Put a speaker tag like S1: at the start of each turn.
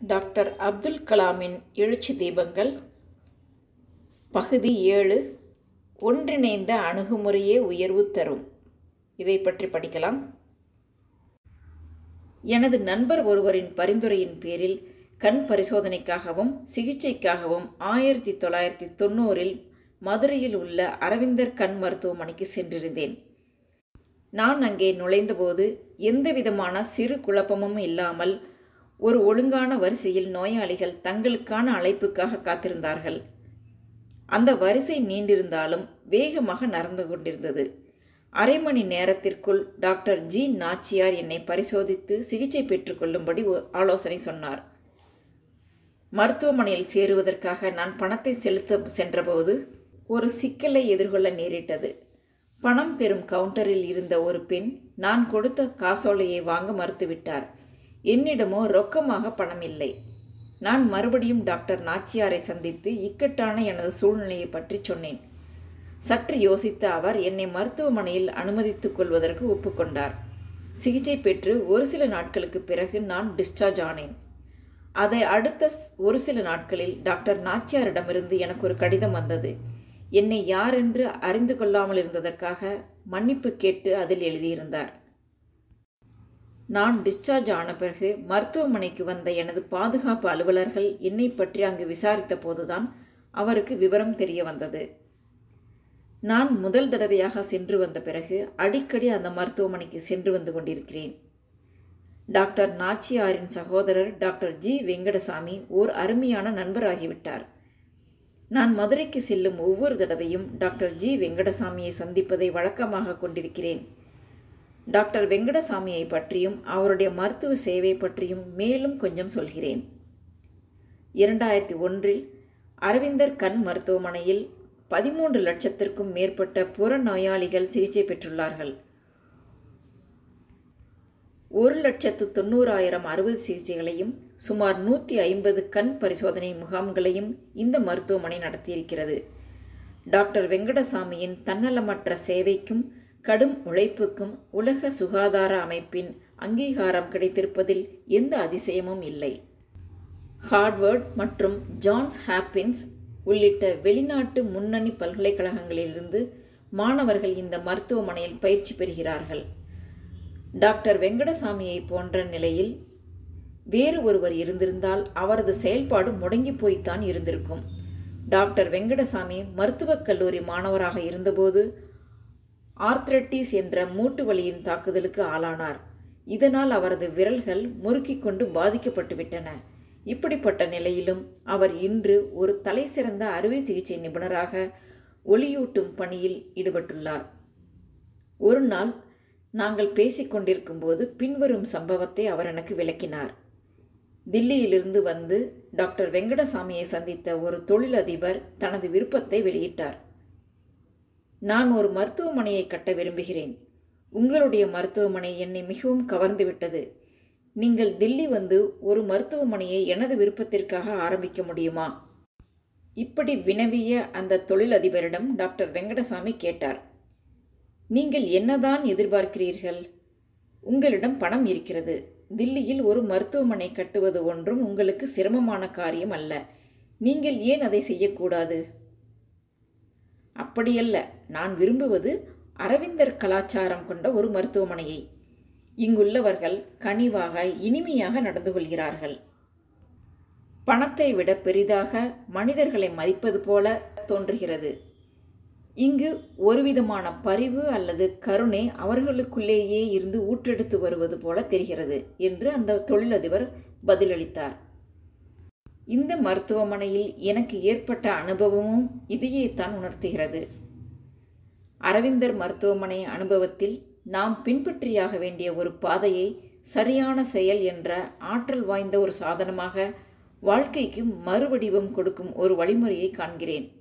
S1: doctor Abdul கலாமின் எழுச்சி தீபங்கள் பகுதி ஏழு ஒன்றிணைந்த அணுகுமுறையே உயர்வு தரும் இதை பற்றி படிக்கலாம் எனது நண்பர் ஒருவரின் பரிந்துரையின் பேரில் கண் பரிசோதனைக்காகவும் சிகிச்சைக்காகவும் ஆயிரத்தி தொள்ளாயிரத்தி தொண்ணூறில் மதுரையில் உள்ள அரவிந்தர் கண் மருத்துவமனைக்கு சென்றிருந்தேன் நான் அங்கே நுழைந்தபோது எந்தவிதமான சிறு குழப்பமும் இல்லாமல் ஒரு ஒழுங்கான வரிசையில் நோயாளிகள் தங்களுக்கான அழைப்புக்காக காத்திருந்தார்கள் அந்த வரிசை நீண்டிருந்தாலும் வேகமாக நடந்து கொண்டிருந்தது அரை மணி நேரத்திற்குள் டாக்டர் ஜி நாச்சியார் என்னை பரிசோதித்து சிகிச்சை பெற்றுக்கொள்ளும்படி ஆலோசனை சொன்னார் மருத்துவமனையில் சேருவதற்காக நான் பணத்தை செலுத்த சென்றபோது ஒரு சிக்கலை எதிர்கொள்ள நேரிட்டது பணம் பெறும் கவுண்டரில் இருந்த ஒரு பெண் நான் கொடுத்த காசோலையை வாங்க மறுத்துவிட்டார் என்னிடமோ ரொக்கமாக பணம் இல்லை நான் மறுபடியும் டாக்டர் நாச்சியாரை சந்தித்து இக்கட்டான எனது சூழ்நிலையை பற்றி சொன்னேன் சற்று யோசித்த அவர் என்னை மருத்துவமனையில் அனுமதித்துக் கொள்வதற்கு ஒப்புக்கொண்டார் சிகிச்சை பெற்று ஒரு சில நாட்களுக்கு பிறகு நான் டிஸ்சார்ஜ் ஆனேன் அதை அடுத்த ஒரு சில நாட்களில் டாக்டர் நாச்சியாரிடமிருந்து எனக்கு ஒரு கடிதம் வந்தது என்னை யார் என்று அறிந்து கொள்ளாமல் இருந்ததற்காக மன்னிப்பு கேட்டு அதில் எழுதியிருந்தார் நான் டிஸ்சார்ஜ் ஆன பிறகு மருத்துவமனைக்கு வந்த எனது பாதுகாப்பு அலுவலர்கள் என்னை பற்றி அங்கு விசாரித்த போதுதான் அவருக்கு விவரம் தெரிய வந்தது நான் முதல் தடவையாக சென்று வந்த பிறகு அடிக்கடி அந்த மருத்துவமனைக்கு சென்று வந்து கொண்டிருக்கிறேன் டாக்டர் நாச்சியாரின் சகோதரர் டாக்டர் ஜி வெங்கடசாமி ஓர் அருமையான நண்பராகிவிட்டார் நான் மதுரைக்கு செல்லும் ஒவ்வொரு தடவையும் டாக்டர் ஜி வெங்கடசாமியை சந்திப்பதை வழக்கமாக கொண்டிருக்கிறேன் டாக்டர் வெங்கடசாமியை பற்றியும் அவருடைய மருத்துவ சேவை பற்றியும் மேலும் கொஞ்சம் சொல்கிறேன் இரண்டாயிரத்தி ஒன்றில் அரவிந்தர் கண் மருத்துவமனையில் பதிமூன்று லட்சத்திற்கும் மேற்பட்ட புற நோயாளிகள் சிகிச்சை பெற்றுள்ளார்கள் ஒரு லட்சத்து தொண்ணூறாயிரம் அறுபது சிகிச்சைகளையும் சுமார் நூற்றி ஐம்பது கண் பரிசோதனை முகாம்களையும் இந்த மருத்துவமனை நடத்தியிருக்கிறது டாக்டர் வெங்கடசாமியின் தன்னலமற்ற சேவைக்கும் கடும் உழைப்புக்கும் உலக சுகாதார அமைப்பின் அங்கீகாரம் கிடைத்திருப்பதில் எந்த அதிசயமும் இல்லை ஹார்வர்ட் மற்றும் ஜான்ஸ் ஹாப்பின்ஸ் உள்ளிட்ட வெளிநாட்டு முன்னணி பல்கலைக்கழகங்களிலிருந்து மாணவர்கள் இந்த மருத்துவமனையில் பயிற்சி பெறுகிறார்கள் டாக்டர் வெங்கடசாமியை போன்ற நிலையில் வேறு ஒருவர் இருந்திருந்தால் அவரது செயல்பாடு முடங்கி போய்த்தான் இருந்திருக்கும் டாக்டர் வெங்கடசாமி மருத்துவக் கல்லூரி மாணவராக இருந்தபோது ஆர்த்ரட்டிஸ் என்ற மூட்டு வலியின் தாக்குதலுக்கு ஆளானார் இதனால் அவரது விரல்கள் முறுக்கிக் கொண்டு பாதிக்கப்பட்டுவிட்டன இப்படிப்பட்ட நிலையிலும் அவர் இன்று ஒரு தலை சிறந்த அறுவை சிகிச்சை நிபுணராக ஒளியூட்டும் பணியில் ஈடுபட்டுள்ளார் ஒரு நாள் நாங்கள் பேசிக்கொண்டிருக்கும்போது பின்வரும் சம்பவத்தை அவர் எனக்கு விளக்கினார் தில்லியிலிருந்து வந்து டாக்டர் வெங்கடசாமியை சந்தித்த ஒரு தொழிலதிபர் தனது விருப்பத்தை வெளியிட்டார் நான் ஒரு மருத்துவமனையை கட்ட விரும்புகிறேன் உங்களுடைய மருத்துவமனை என்னை மிகவும் கவர்ந்துவிட்டது நீங்கள் தில்லி வந்து ஒரு மருத்துவமனையை எனது விருப்பத்திற்காக ஆரம்பிக்க முடியுமா இப்படி வினவிய அந்த தொழிலதிபரிடம் டாக்டர் வெங்கடசாமி கேட்டார் நீங்கள் என்னதான் எதிர்பார்க்கிறீர்கள் உங்களிடம் பணம் இருக்கிறது தில்லியில் ஒரு மருத்துவமனை கட்டுவது ஒன்றும் உங்களுக்கு சிரமமான காரியம் அல்ல நீங்கள் ஏன் அதை செய்யக்கூடாது அப்படியல்ல நான் விரும்புவது அரவிந்தர் கலாச்சாரம் கொண்ட ஒரு மருத்துவமனையை இங்குள்ளவர்கள் கனிவாக இனிமையாக நடந்து கொள்கிறார்கள் பணத்தை விட பெரிதாக மனிதர்களை மதிப்பது போல தோன்றுகிறது இங்கு ஒருவிதமான பரிவு அல்லது கருணை அவர்களுக்குள்ளேயே இருந்து ஊற்றெடுத்து வருவது போல தெரிகிறது என்று அந்த தொழிலதிபர் பதிலளித்தார் இந்த மருத்துவமனையில் எனக்கு ஏற்பட்ட அனுபவமும் இதையேத்தான் உணர்த்துகிறது அரவிந்தர் மருத்துவமனை அனுபவத்தில் நாம் பின்பற்றியாக வேண்டிய ஒரு பாதையை சரியான செயல் என்ற ஆற்றல் வாய்ந்த ஒரு சாதனமாக வாழ்க்கைக்கு மறுவடிவம் கொடுக்கும் ஒரு வழிமுறையை காண்கிறேன்